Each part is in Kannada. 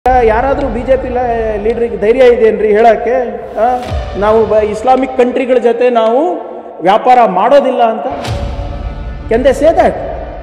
ಯಾರಾದರೂ ಬಿ ಜೆ ಪಿ ಲೀಡ್ರಿಗೆ ಧೈರ್ಯ ಇದೆಯೇನ್ರಿ ಹೇಳಕ್ಕೆ ಆ? ನಾವು ಬ ಇಸ್ಲಾಮಿಕ್ ಕಂಟ್ರಿಗಳ ಜೊತೆ ನಾವು ವ್ಯಾಪಾರ ಮಾಡೋದಿಲ್ಲ ಅಂತ can they say that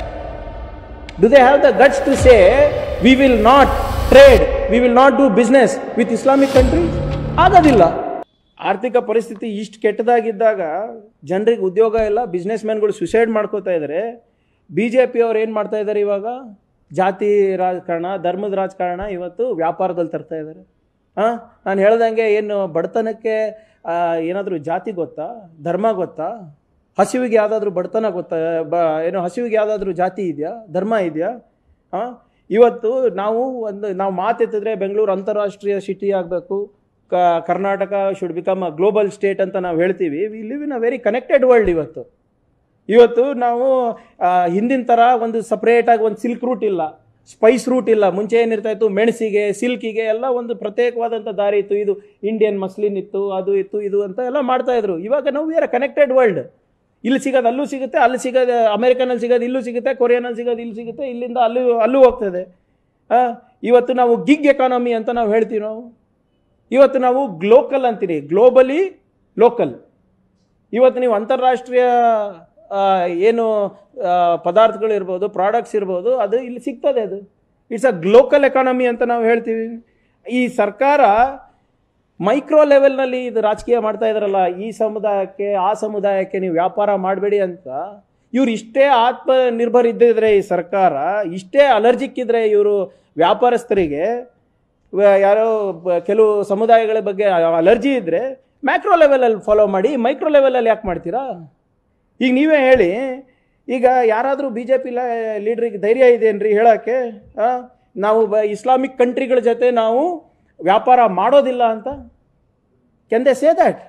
do they have the guts to say we will not trade we will not do business with Islamic country ಆಗೋದಿಲ್ಲ ಆರ್ಥಿಕ ಪರಿಸ್ಥಿತಿ ಇಷ್ಟು ಕೆಟ್ಟದಾಗಿದ್ದಾಗ ಜನರಿಗೆ ಉದ್ಯೋಗ ಇಲ್ಲ ಬಿಸ್ನೆಸ್ ಮ್ಯಾನ್ಗಳು ಸುಸೈಡ್ ಮಾಡ್ಕೋತಾ ಇದ್ದಾರೆ ಬಿ ಜೆ ಪಿ ಅವ್ರು ಏನು ಮಾಡ್ತಾ ಇದ್ದಾರೆ ಇವಾಗ ಜಾತಿ ರಾಜಕಾರಣ ಧರ್ಮದ ರಾಜಕಾರಣ ಇವತ್ತು ವ್ಯಾಪಾರದಲ್ಲಿ ತರ್ತಾ ಇದ್ದಾರೆ ಹಾಂ ನಾನು ಹೇಳ್ದಂಗೆ ಏನು ಬಡತನಕ್ಕೆ ಏನಾದರೂ ಜಾತಿ ಗೊತ್ತಾ ಧರ್ಮ ಗೊತ್ತಾ ಹಸಿವಿಗೆ ಯಾವುದಾದ್ರೂ ಬಡತನ ಗೊತ್ತಾ ಬ ಏನು ಹಸಿವಿಗೆ ಯಾವುದಾದ್ರೂ ಜಾತಿ ಇದೆಯಾ ಧರ್ಮ ಇದೆಯಾ ಹಾಂ ಇವತ್ತು ನಾವು ಒಂದು ನಾವು ಮಾತೆತ್ತಿದ್ರೆ ಬೆಂಗಳೂರು ಅಂತಾರಾಷ್ಟ್ರೀಯ ಸಿಟಿ ಆಗಬೇಕು ಕ Karnataka should become a global state ಅಂತ ನಾವು ಹೇಳ್ತೀವಿ we live in a very connected world ಇವತ್ತು ಇವತ್ತು ನಾವು ಆ, ಹಿಂದಿನ ಥರ ಒಂದು ಸಪ್ರೇಟಾಗಿ ಒಂದು ಸಿಲ್ಕ್ ರೂಟ್ ಇಲ್ಲ ಸ್ಪೈಸ್ ರೂಟ್ ಇಲ್ಲ ಮುಂಚೆ ಏನಿರ್ತಾ ಇತ್ತು ಮೆಣಸಿಗೆ ಸಿಲ್ಕಿಗೆ ಎಲ್ಲ ಒಂದು ಪ್ರತ್ಯೇಕವಾದಂಥ ದಾರಿ ಇತ್ತು ಇದು ಇಂಡಿಯನ್ ಮಸ್ಲಿನ್ ಇತ್ತು ಅದು ಇತ್ತು ಇದು ಅಂತ ಎಲ್ಲ ಮಾಡ್ತಾ ಇದ್ರು ಇವಾಗ ನಾವು ವಿ ಆರ್ ಕನೆಕ್ಟೆಡ್ ವರ್ಲ್ಡ್ ಇಲ್ಲಿ ಸಿಗೋದು ಅಲ್ಲೂ ಸಿಗುತ್ತೆ ಅಲ್ಲಿ ಸಿಗೋದು ಅಮೆರಿಕನಲ್ಲಿ ಸಿಗೋದು ಇಲ್ಲೂ ಸಿಗುತ್ತೆ ಕೊರಿಯಾನಲ್ಲಿ ಸಿಗೋದು ಇಲ್ಲಿ ಸಿಗುತ್ತೆ ಇಲ್ಲಿಂದ ಅಲ್ಲೂ ಅಲ್ಲೂ ಹೋಗ್ತದೆ ಆ, ಇವತ್ತು ನಾವು ಗಿಗ್ ಎಕಾನಮಿ ಅಂತ ನಾವು ಹೇಳ್ತೀವಿ ನಾವು ಇವತ್ತು ನಾವು ಗ್ಲೋಕಲ್ ಅಂತೀರಿ ಗ್ಲೋಬಲಿ ಲೋಕಲ್ ಇವತ್ತು ನೀವು ಅಂತಾರಾಷ್ಟ್ರೀಯ ಆ, ಏನು ಆ, ಪದಾರ್ಥಗಳಿರ್ಬೋದು ಪ್ರಾಡಕ್ಟ್ಸ್ ಇರ್ಬೋದು ಅದು ಇಲ್ಲಿ ಸಿಗ್ತದೆ ಅದು ಇಟ್ಸ್ ಅ ಗ್ಲೋಕಲ್ ಎಕಾನಮಿ ಅಂತ ನಾವು ಹೇಳ್ತೀವಿ ಈ ಸರ್ಕಾರ ಮೈಕ್ರೋ ಲೆವೆಲ್ನಲ್ಲಿ ಇದು ರಾಜಕೀಯ ಮಾಡ್ತಾ ಇದ್ದಾರಲ್ಲ ಈ ಸಮುದಾಯಕ್ಕೆ ಆ ಸಮುದಾಯಕ್ಕೆ ನೀವು ವ್ಯಾಪಾರ ಮಾಡಬೇಡಿ ಅಂತ ಇವ್ರು ಇಷ್ಟೇ ಆತ್ಮನಿರ್ಭರ್ ಇದ್ದಿದ್ರೆ ಈ ಸರ್ಕಾರ ಇಷ್ಟೇ ಅಲರ್ಜಿಕ್ ಇದ್ರೆ ಇವರು ವ್ಯಾಪಾರಸ್ಥರಿಗೆ ವ- ಯಾರೋ ಬ- ಕೆಲವು ಸಮುದಾಯಗಳ ಬಗ್ಗೆ ಅಲರ್ಜಿ ಇದ್ದರೆ ಮ್ಯಾಕ್ರೋ ಲೆವೆಲಲ್ಲಿ ಫಾಲೋ ಮಾಡಿ ಮೈಕ್ರೋ ಲೆವೆಲಲ್ಲಿ ಯಾಕೆ ಮಾಡ್ತೀರಾ ಈಗ ನೀವೇ ಹೇಳಿ ಈಗ ಯಾರಾದರೂ ಬಿ ಜೆ ಪಿ ಲೀಡ್ರಿಗೆ ಧೈರ್ಯ ಇದೆಯೇನ್ರಿ ಹೇಳೋಕ್ಕೆ ಆ? ನಾವು ಬ ಇಸ್ಲಾಮಿಕ್ ಕಂಟ್ರಿಗಳ ಜೊತೆ ನಾವು ವ್ಯಾಪಾರ ಮಾಡೋದಿಲ್ಲ ಅಂತ can they say that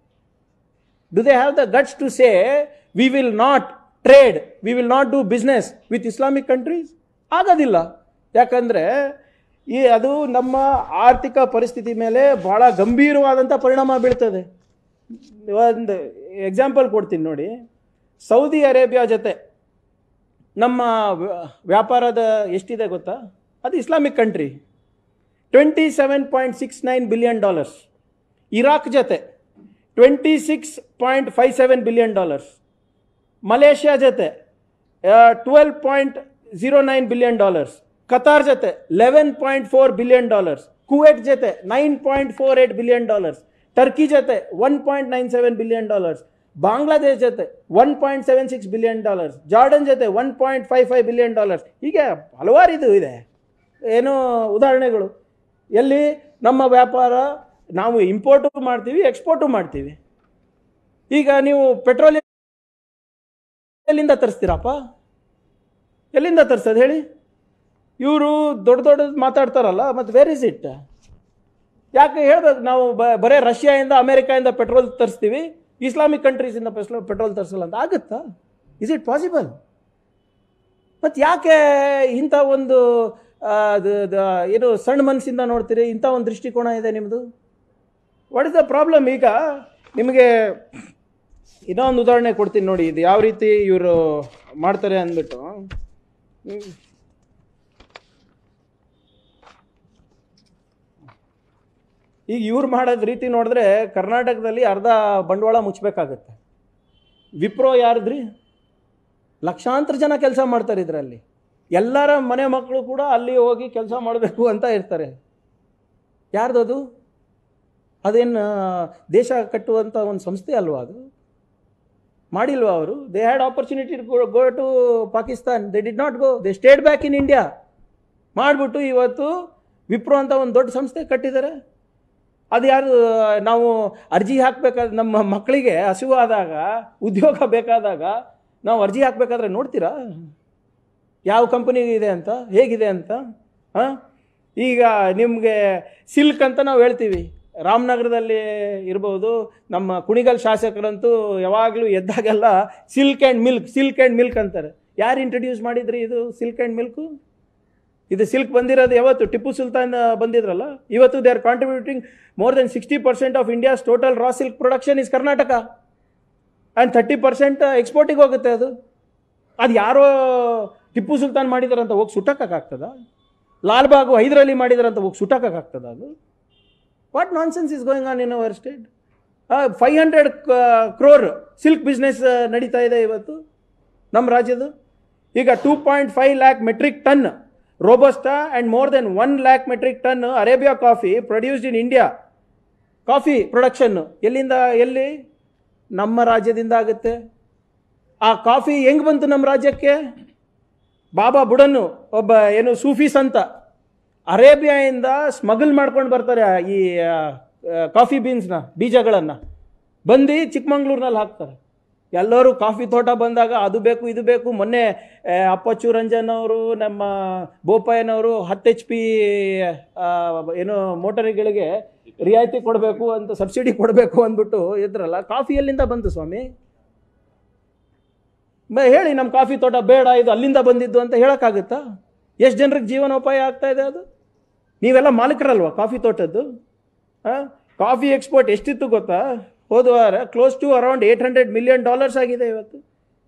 do they have the guts to say we will not trade we will not do business with Islamic countries ಆಗೋದಿಲ್ಲ ಯಾಕಂದರೆ ಈ ಅದು ನಮ್ಮ ಆರ್ಥಿಕ ಪರಿಸ್ಥಿತಿ ಮೇಲೆ ಭಾಳ ಗಂಭೀರವಾದಂಥ ಪರಿಣಾಮ ಬೀಳ್ತದೆ ಒಂದು ಎಕ್ಸಾಂಪಲ್ ಕೊಡ್ತೀನಿ ನೋಡಿ ಸೌದಿ ಅರೇಬಿಯಾ ಜೊತೆ ನಮ್ಮ ವ್ಯ- ವ್ಯಾಪಾರದ ಎಷ್ಟಿದೆ ಗೊತ್ತಾ ಅದು Islamic country twenty seven point six nine billion dollars Iraq ಜೊತೆ twenty six point five seven billion dollars Malaysia ಜೊತೆ twelve point zero nine billion dollars Qatar ಜೊತೆ eleven point four billion dollars Kuwait ಜೊತೆ nine point four eight billion dollars Turkey ಜೊತೆ one point nine seven billion dollars Bangladesh ಜೊತೆ one point seven six billion dollars Jordan ಜೊತೆ one point five five billion dollars ಹೀಗೆ ಹಲವಾರು ಇದು ಇದೆ ಏನು ಉದಾಹರಣೆಗಳು ಎಲ್ಲಿ ನಮ್ಮ ವ್ಯಾಪಾರ ನಾವು ಇಂಪೋರ್ಟು ಮಾಡ್ತೀವಿ ಎಕ್ಸ್ಪೋರ್ಟು ಮಾಡ್ತೀವಿ ಈಗ ನೀವು ಪೆಟ್ರೋಲ್ ಎಲ್ಲಿಂದ ತರಿಸ್ತೀರಪ್ಪ ಎಲ್ಲಿಂದ ತರಿಸೋದು ಹೇಳಿ ಇವರು ದೊಡ್ಡ ದೊಡ್ಡದು ಮಾತಾಡ್ತಾರಲ್ಲ ಮತ್ತು ವೇರ್ ಇಸ್ ಇಟ್ ಯಾಕೆ ಹೇಳ್ಬೇಕು ನಾವು ಬ ಬರೇ ರಷ್ಯಾದಿಂದ ಅಮೇರಿಕಾಯಿಂದ ಪೆಟ್ರೋಲ್ ತರಿಸ್ತೀವಿ ಇಸ್ಲಾಮಿಕ್ ಕಂಟ್ರೀಸಿಂದ ಪೆಸ್ಲ ಪೆಟ್ರೋಲ್ ತರಿಸಲ್ಲ ಅಂತ ಆಗುತ್ತಾ ಇಸ್ ಇಟ್ ಪಾಸಿಬಲ್ ಮತ್ತು ಯಾಕೆ ಇಂಥ ಒಂದು ಆ, ದ- ದ- ಏನು ಸಣ್ಣ ಮನಸ್ಸಿಂದ ನೋಡ್ತೀರಿ ಇಂಥ ಒಂದು ದೃಷ್ಟಿಕೋನ ಇದೆ ನಿಮ್ಮದು ವಾಟ್ ಇಸ್ ದ ಪ್ರಾಬ್ಲಮ್ ಈಗ ನಿಮಗೆ ಇನ್ನೊಂದು ಉದಾಹರಣೆ ಕೊಡ್ತೀನಿ ನೋಡಿ ಇದು ಯಾವ ರೀತಿ ಇವರು ಮಾಡ್ತಾರೆ ಅಂದ್ಬಿಟ್ಟು ಹ್ಮ್. ಈಗ ಇವ್ರು ಮಾಡೋದ್ ರೀತಿ ನೋಡಿದ್ರೆ ಕರ್ನಾಟಕದಲ್ಲಿ ಅರ್ಧ ಬಂಡವಾಳ ಮುಚ್ಚಬೇಕಾಗತ್ತೆ ವಿಪ್ರೋ ಯಾರದ್ರಿ ಲಕ್ಷಾಂತರ ಜನ ಕೆಲಸ ಮಾಡ್ತಾರೆ ಇದರಲ್ಲಿ ಎಲ್ಲರ ಮನೆ ಮಕ್ಕಳು ಕೂಡ ಅಲ್ಲಿ ಹೋಗಿ ಕೆಲಸ ಮಾಡಬೇಕು ಅಂತ ಇರ್ತಾರೆ ಯಾರ್ದದು ಅದೇನು ದೇಶ ಕಟ್ಟುವಂಥ ಒಂದು ಸಂಸ್ಥೆ ಅಲ್ವಾ ಅದು ಮಾಡಿಲ್ವಾ ಅವರು they had opportunity go to Pakistan they did not go they stayed back in India ಮಾಡಿಬಿಟ್ಟು ಇವತ್ತು ವಿಪ್ರೋ ಅಂತ ಒಂದು ದೊಡ್ಡ ಸಂಸ್ಥೆ ಕಟ್ಟಿದ್ದಾರೆ ಅದು ಯಾರು ನಾವು ಅರ್ಜಿ ಹಾಕಬೇಕಾದ್ರೆ ನಮ್ಮ ಮಕ್ಕಳಿಗೆ ಹಸಿವಾದಾಗ ಉದ್ಯೋಗ ಬೇಕಾದಾಗ ನಾವು ಅರ್ಜಿ ಹಾಕಬೇಕಾದ್ರೆ ನೋಡ್ತೀರಾ ಯಾವ ಕಂಪನಿ ಇದೆ ಅಂತ ಹೇಗಿದೆ ಅಂತ ಹಾಂ ಈಗ ನಿಮಗೆ ಸಿಲ್ಕ್ ಅಂತ ನಾವು ಹೇಳ್ತೀವಿ ರಾಮನಗರದಲ್ಲಿ ಇರ್ಬೋದು ನಮ್ಮ ಕುಣಿಗಲ್ ಶಾಸಕರಂತೂ ಯಾವಾಗಲೂ ಎದ್ದಾಗೆಲ್ಲ silk and milk silk and milk ಅಂತಾರೆ ಯಾರು ಇಂಟ್ರಡ್ಯೂಸ್ ಮಾಡಿದ್ರಿ ಇದು ಸಿಲ್ಕ್ ಆ್ಯಂಡ್ ಮಿಲ್ಕು ಇದು ಸಿಲ್ಕ್ ಬಂದಿರೋದು ಯಾವತ್ತು ಟಿಪ್ಪು ಸುಲ್ತಾನ್ ಬಂದಿದ್ರಲ್ಲ ಇವತ್ತು they are contributing more than sixty percent of India's total raw silk production is Karnataka and thirty percent ಎಕ್ಸ್ಪೋರ್ಟಿಗೆ ಹೋಗುತ್ತೆ ಅದು ಅದು ಯಾರೋ ಟಿಪ್ಪು ಸುಲ್ತಾನ್ ಮಾಡಿದಾರಂತ ಹೋಗಿ ಸುಟ್ಟಕ್ಕಾಗ್ತದ ಲಾಲ್ಬಾಗು ಹೈದರಾಲಿ ಮಾಡಿದ್ರಂತ ಹೋಗಿ ಸುಟಾಕಾಗ್ತದ ಅದು what nonsense is going on in our state five hundred crore silk business ನಡೀತಾ ಇದೆ ಇವತ್ತು ನಮ್ಮ ರಾಜ್ಯದ್ದು ಈಗ two point five lakh metric tonne robusta and more than one lakh metric tonne arabica coffee produced in India coffee ಪ್ರೊಡಕ್ಷನ್ನು ಎಲ್ಲಿಂದ ಎಲ್ಲಿ ನಮ್ಮ ರಾಜ್ಯದಿಂದ ಆಗುತ್ತೆ ಆ ಕಾಫಿ ಹೆಂಗೆ ಬಂತು ನಮ್ಮ ರಾಜ್ಯಕ್ಕೆ ಬಾಬಾ ಬುಡನ್ನು ಒಬ್ಬ ಏನು ಸೂಫಿ ಸಂತ ಅರೇಬಿಯಾಯಿಂದ ಸ್ಮಗಲ್ ಮಾಡ್ಕೊಂಡು ಬರ್ತಾರೆ ಈ ಆ, ಆ, ಕಾಫಿ ಬೀನ್ಸ್ನ ಬೀಜಗಳನ್ನು ಬಂದು ಚಿಕ್ಕಮಂಗ್ಳೂರ್ನಲ್ಲಿ ಹಾಕ್ತಾರೆ ಎಲ್ಲರೂ ಕಾಫಿ ತೋಟ ಬಂದಾಗ ಅದು ಬೇಕು ಇದು ಬೇಕು ಮೊನ್ನೆ ಆ, ಅಪ್ಪಚ್ಚು ರಂಜನ್ ಅವರು ನಮ್ಮ ಬೋಪಯ್ಯನವರು ಹತ್ತು ಎಚ್ ಪಿ ಏನು ಮೋಟರಿಗಳಿಗೆ ರಿಯಾಯಿತಿ ಕೊಡಬೇಕು ಅಂತ ಸಬ್ಸಿಡಿ ಕೊಡಬೇಕು ಅಂದ್ಬಿಟ್ಟು ಇದ್ರಲ್ಲ ಕಾಫಿ ಎಲ್ಲಿಂದ ಬಂತು ಸ್ವಾಮಿ ಬ ಹೇಳಿ ನಮ್ಮ ಕಾಫಿ ತೋಟ ಬೇಡ ಇದು ಅಲ್ಲಿಂದ ಬಂದಿದ್ದು ಅಂತ ಹೇಳೋಕ್ಕಾಗುತ್ತಾ ಎಷ್ಟು ಜನರಿಗೆ ಜೀವನೋಪಾಯ ಆಗ್ತಾ ಇದೆ ಅದು ನೀವೆಲ್ಲ ಮಾಲೀಕರಲ್ವಾ ಕಾಫಿ ತೋಟದ್ದು ಹಾಂ ಕಾಫಿ ಎಕ್ಸ್ಪೋರ್ಟ್ ಎಷ್ಟಿತ್ತು ಗೊತ್ತಾ ಹೋದ ವಾರ close to around eight hundred million dollars ಆಗಿದೆ ಇವತ್ತು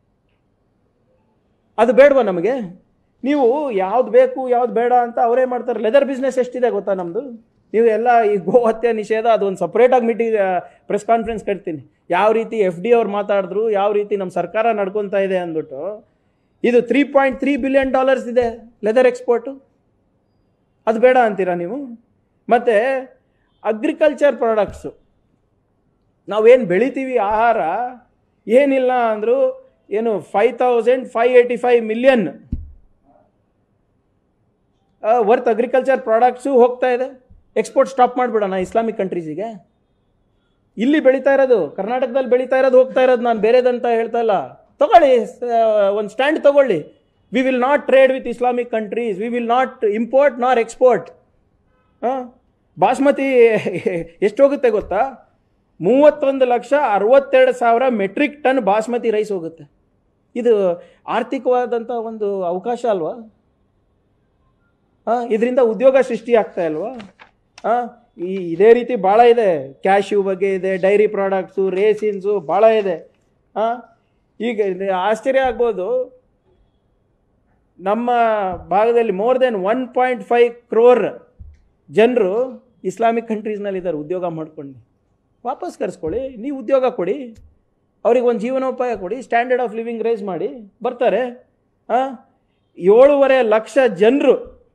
ಅದು ಬೇಡವಾ ನಮಗೆ ನೀವು ಯಾವ್ದು ಬೇಕು ಯಾವ್ದು ಬೇಡ ಅಂತ ಅವರೇ ಮಾಡ್ತಾರೆ ಲೆದರ್ ಬಿಸ್ನೆಸ್ ಎಷ್ಟಿದೆ ಗೊತ್ತಾ ನಮ್ಮದು ನೀವು ಎಲ್ಲ ಈ ಗೋ ಹತ್ಯೆ ನಿಷೇಧ ಅದೊಂದು ಸಪ್ರೇಟಾಗಿ ಮೀಟಿಂಗ್ ಪ್ರೆಸ್ ಕಾನ್ಫರೆನ್ಸ್ ಕಟ್ತೀನಿ ಯಾವ ರೀತಿ ಎಫ್ ಡಿ ಅವ್ರು ಮಾತಾಡಿದ್ರು ಯಾವ ರೀತಿ ನಮ್ಮ ಸರ್ಕಾರ ನಡ್ಕೊತಾ ಇದೆ ಅಂದ್ಬಿಟ್ಟು ಇದು three point three billion dollars ಇದೆ ಲೆದರ್ ಎಕ್ಸ್ಪೋರ್ಟು ಅದು ಬೇಡ ಅಂತೀರಾ ನೀವು ಮತ್ತು ಅಗ್ರಿಕಲ್ಚರ್ ಪ್ರಾಡಕ್ಟ್ಸು ನಾವೇನು ಬೆಳಿತೀವಿ ಆಹಾರ ಏನಿಲ್ಲ ಅಂದರೂ ಏನು five thousand five eighty five million worth agriculture products ಹೋಗ್ತಾ ಇದೆ ಎಕ್ಸ್ಪೋರ್ಟ್ ಸ್ಟಾಪ್ ಮಾಡಿಬಿಡೋಣ ಇಸ್ಲಾಮಿಕ್ ಕಂಟ್ರೀಸಿಗೆ ಇಲ್ಲಿ ಬೆಳೀತಾ ಇರೋದು ಕರ್ನಾಟಕದಲ್ಲಿ ಬೆಳೀತಾ ಇರೋದು ಹೋಗ್ತಾ ಇರೋದು ನಾನು ಬೇರೆದಂತ ಹೇಳ್ತಾ ಇಲ್ಲ ತಗೊಳ್ಳಿ ಒಂದು ಸ್ಟ್ಯಾಂಡ್ ತಗೊಳ್ಳಿ we will not trade with Islamic countries we will not import nor export ಹಾಂ ಬಾಸ್ಮತಿ ಎಷ್ಟು ಹೋಗುತ್ತೆ ಗೊತ್ತಾ ಮೂವತ್ತೊಂದು ಲಕ್ಷ ಅರವತ್ತೆರಡು ಸಾವಿರ ಮೆಟ್ರಿಕ್ ಟನ್ ಬಾಸ್ಮತಿ ರೈಸ್ ಹೋಗುತ್ತೆ ಇದು ಆರ್ಥಿಕವಾದಂಥ ಒಂದು ಅವಕಾಶ ಅಲ್ವಾ ಹಾಂ ಇದರಿಂದ ಉದ್ಯೋಗ ಸೃಷ್ಟಿ ಆಗ್ತಾ ಇಲ್ವಾ ಹಾಂ ಈ ಇದೇ ರೀತಿ ಭಾಳ ಇದೆ ಕ್ಯಾಶ್ಯೂ ಬಗ್ಗೆ ಇದೆ ಡೈರಿ ಪ್ರಾಡಕ್ಟ್ಸು ರೇಸಿನ್ಸು ಭಾಳ ಇದೆ ಹಾಂ ಈಗ ಇದು ಆಶ್ಚರ್ಯ ಆಗ್ಬೋದು ನಮ್ಮ ಭಾಗದಲ್ಲಿ more than one point five crore ಜನರು ಇಸ್ಲಾಮಿಕ್ ಕಂಟ್ರೀಸ್ನಲ್ಲಿದ್ದಾರೆ ಉದ್ಯೋಗ ಮಾಡ್ಕೊಂಡು ವಾಪಸ್ ಕರೆಸ್ಕೊಳ್ಳಿ ನೀವು ಉದ್ಯೋಗ ಕೊಡಿ ಅವ್ರಿಗೆ ಒಂದು ಜೀವನೋಪಾಯ ಕೊಡಿ ಸ್ಟ್ಯಾಂಡರ್ಡ್ ಆಫ್ ಲಿವಿಂಗ್ ರೇಸ್ ಮಾಡಿ ಬರ್ತಾರೆ ಹಾಂ ಏಳೂವರೆ ಲಕ್ಷ ಜನರು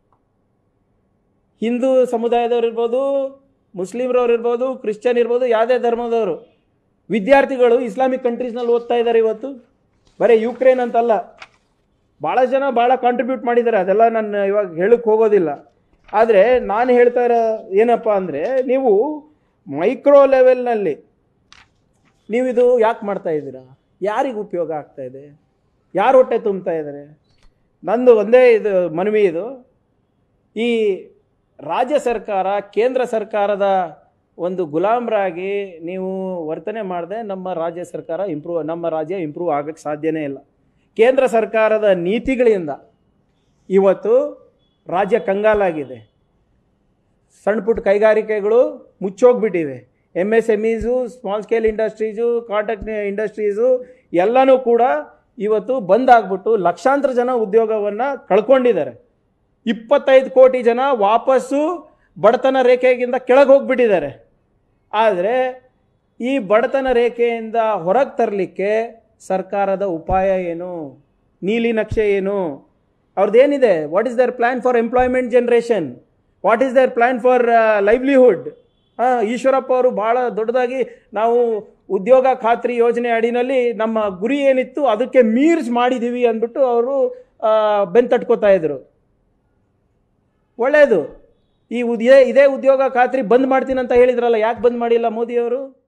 ಹಿಂದೂ ಸಮುದಾಯದವ್ರು ಇರ್ಬೋದು ಮುಸ್ಲಿಮ್ರವ್ರು ಇರ್ಬೋದು ಕ್ರಿಶ್ಚಿಯನ್ ಇರ್ಬೋದು ಯಾವುದೇ ಧರ್ಮದವರು ವಿದ್ಯಾರ್ಥಿಗಳು ಇಸ್ಲಾಮಿಕ್ ಕಂಟ್ರೀಸ್ನಲ್ಲಿ ಓದ್ತಾ ಇದ್ದಾರೆ ಇವತ್ತು ಬರೀ ಯುಕ್ರೇನ್ ಅಂತಲ್ಲ ಭಾಳ ಜನ ಭಾಳ ಕಾಂಟ್ರಿಬ್ಯೂಟ್ ಮಾಡಿದ್ದಾರೆ ಅದೆಲ್ಲ ನಾನು ಇವಾಗ ಹೇಳಕ್ಕೆ ಹೋಗೋದಿಲ್ಲ ಆದರೆ ನಾನು ಹೇಳ್ತಾ ಇರೋ ಏನಪ್ಪ ಅಂದರೆ ನೀವು ಮೈಕ್ರೋ ಲೆವೆಲ್ನಲ್ಲಿ ನೀವು ಇದು ಯಾಕೆ ಮಾಡ್ತಾ ಇದ್ದೀರಾ ಯಾರಿಗೆ ಉಪಯೋಗ ಆಗ್ತಾ ಇದೆ ಯಾರು ಹೊಟ್ಟೆ ತುಂಬ್ತಾ ಇದ್ದಾರೆ ನಂದು ಒಂದೇ ಇದು ಮನವಿ ಇದು ಈ ರಾಜ್ಯ ಸರ್ಕಾರ ಕೇಂದ್ರ ಸರ್ಕಾರದ ಒಂದು ಗುಲಾಮರಾಗಿ ನೀವು ವರ್ತನೆ ಮಾಡದೆ ನಮ್ಮ ರಾಜ್ಯ ಸರ್ಕಾರ ಇಂಪ್ರೂವ್ ನಮ್ಮ ರಾಜ್ಯ ಇಂಪ್ರೂವ್ ಆಗಕ್ಕೆ ಸಾಧ್ಯನೇ ಇಲ್ಲ ಕೇಂದ್ರ ಸರ್ಕಾರದ ನೀತಿಗಳಿಂದ ಇವತ್ತು ರಾಜ್ಯ ಕಂಗಾಲಾಗಿದೆ ಸಣ್ಣ ಪುಟ್ಟ ಕೈಗಾರಿಕೆಗಳು ಮುಚ್ಚೋಗ್ಬಿಟ್ಟಿವೆ M S M is small scale industries contact industries ಎಲ್ಲನೂ ಕೂಡ ಇವತ್ತು ಬಂದ್ ಆಗ್ಬಿಟ್ಟು ಲಕ್ಷಾಂತರ ಜನ ಉದ್ಯೋಗವನ್ನು ಕಳ್ಕೊಂಡಿದ್ದಾರೆ ಇಪ್ಪತ್ತೈದು ಕೋಟಿ ಜನ ವಾಪಸ್ಸು ಬಡತನ ರೇಖೆಗಿಂತ ಕೆಳಗೆ ಹೋಗ್ಬಿಟ್ಟಿದ್ದಾರೆ ಆದರೆ ಈ ಬಡತನ ರೇಖೆಯಿಂದ ಹೊರಗೆ ತರಲಿಕ್ಕೆ ಸರ್ಕಾರದ ಉಪಾಯ ಏನು ನೀಲಿ ನಕ್ಷೆ ಏನು ಅವ್ರದ್ದೇನಿದೆ what is their plan for employment generation what is their plan for livelihood ಹಾಂ ಈಶ್ವರಪ್ಪ ಅವರು ಭಾಳ ದೊಡ್ಡದಾಗಿ ನಾವು ಉದ್ಯೋಗ ಖಾತ್ರಿ ಯೋಜನೆ ಅಡಿನಲ್ಲಿ ನಮ್ಮ ಗುರಿ ಏನಿತ್ತು ಅದಕ್ಕೆ ಮೀರ್ಸ್ ಮಾಡಿದ್ದೀವಿ ಅಂದ್ಬಿಟ್ಟು ಅವರು ಬೆಂತಟ್ಕೋತಾ ಇದ್ರು ಒಳ್ಳೆಯದು ಈ ಉದ್ಯ ಇದೇ ಉದ್ಯೋಗ ಖಾತ್ರಿ ಬಂದ್ ಮಾಡ್ತೀನಿ ಅಂತ ಹೇಳಿದ್ರಲ್ಲ ಯಾಕೆ ಬಂದ್ ಮಾಡಿಲ್ಲ ಮೋದಿಯವರು